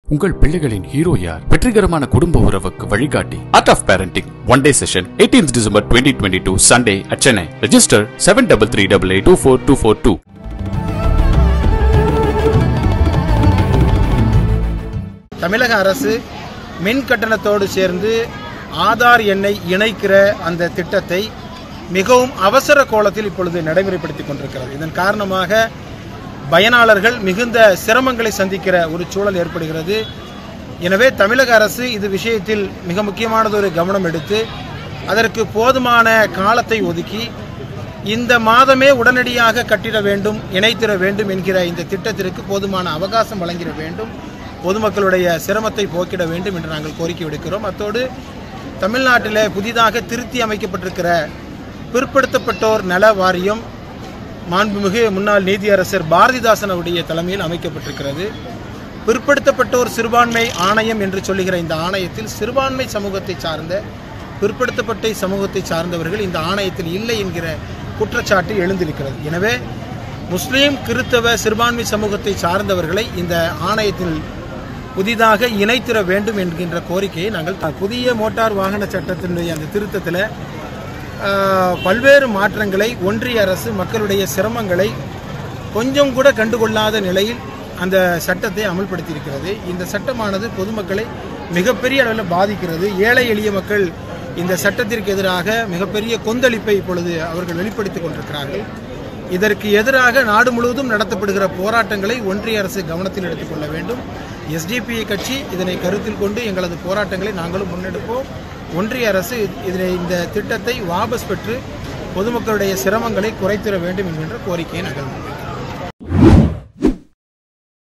உங்கள் பிள்ளைகளின் ஹீரோ யார் வெற்றிகரமான குடும்ப உறவுக்கு வழிகாட்டி art of parenting one day session 18th December twenty twenty two Sunday at Chennai register seven double three double eight two four two four two தமிழக அரசு மின் கட்டணத்தோடு சேர்ந்து ஆதார் எண்ணை இணைக்கிற அந்த திட்டத்தை மிகவும் அவசர கோலத்தில் இப்பொழுது நடைமுறைப்படுத்திக் கொண்டிருக்கிறது இதன் காரணமாக பயனாளர்கள் மிகுந்த சிரமங்களை சந்திக்கிற ஒரு சூழல் ஏற்படுகிறது எனவே தமிழக அரசு இது விஷயத்தில் மிக முக்கியமானதொரு கவனம் எடுத்து அதற்கு போதுமான காலத்தை ஒதுக்கி இந்த மாதமே உடனடியாக கட்டிட வேண்டும் இணைத்திட வேண்டும் என்கிற இந்த திட்டத்திற்கு போதுமான அவகாசம் வழங்கிட வேண்டும் பொதுமக்களுடைய சிரமத்தை போக்கிட வேண்டும் என்று நாங்கள் கோரிக்கை விடுக்கிறோம் அத்தோடு தமிழ்நாட்டில் புதிதாக திருத்தி அமைக்கப்பட்டிருக்கிற பிற்படுத்தப்பட்டோர் நல வாரியம் மாண்புமிகு முன்னாள் நீதியரசர் பாரதிதாசன் அவருடைய தலைமையில் அமைக்கப்பட்டிருக்கிறது பிற்படுத்தப்பட்டோர் சிறுபான்மை ஆணையம் என்று சொல்லுகிற இந்த ஆணையத்தில் சிறுபான்மை சமூகத்தை சார்ந்த பிற்படுத்தப்பட்ட சமூகத்தை சார்ந்தவர்கள் இந்த ஆணையத்தில் இல்லை என்கிற குற்றச்சாட்டு எழுந்திருக்கிறது எனவே முஸ்லீம் கிறித்தவ சிறுபான்மை சமூகத்தை சார்ந்தவர்களை இந்த ஆணையத்தில் புதிதாக இணைத்திட வேண்டும் என்கின்ற கோரிக்கையை நாங்கள் புதிய மோட்டார் வாகன சட்டத்தினுடைய அந்த திருத்தத்தில் ஆஹ், பல்வேறு மாற்றங்களை ஒன்றிய அரசு மக்களுடைய சிரமங்களை கொஞ்சம் கூட கண்டுகொள்ளாத நிலையில் அந்த சட்டத்தை அமல்படுத்தியிருக்கிறது இந்த சட்டமானது பொதுமக்களை மிகப்பெரிய அளவில் பாதிக்கிறது ஏழை எளிய மக்கள் இந்த சட்டத்திற்கு எதிராக மிகப்பெரிய கொந்தளிப்பை இப்பொழுது அவர்கள் வெளிப்படுத்திக் கொண்டிருக்கிறார்கள் இதற்கு எதிராக நாடு முழுவதும் நடத்தப்படுகிற போராட்டங்களை ஒன்றிய அரசு கவனத்தில் எடுத்துக்கொள்ள வேண்டும் எஸ்டிபிஐ கட்சி இதனை கருத்தில் கொண்டு எங்களது போராட்டங்களை நாங்களும் முன்னெடுப்போம் ஒன்றிய அரசு இதனை இந்த திட்டத்தை வாபஸ் பெற்று பொதுமக்களுடைய சிரமங்களை குறைத்திட வேண்டும் என்கின்ற கோரிக்கையை நாங்கள் முன்வைக்கிறோம்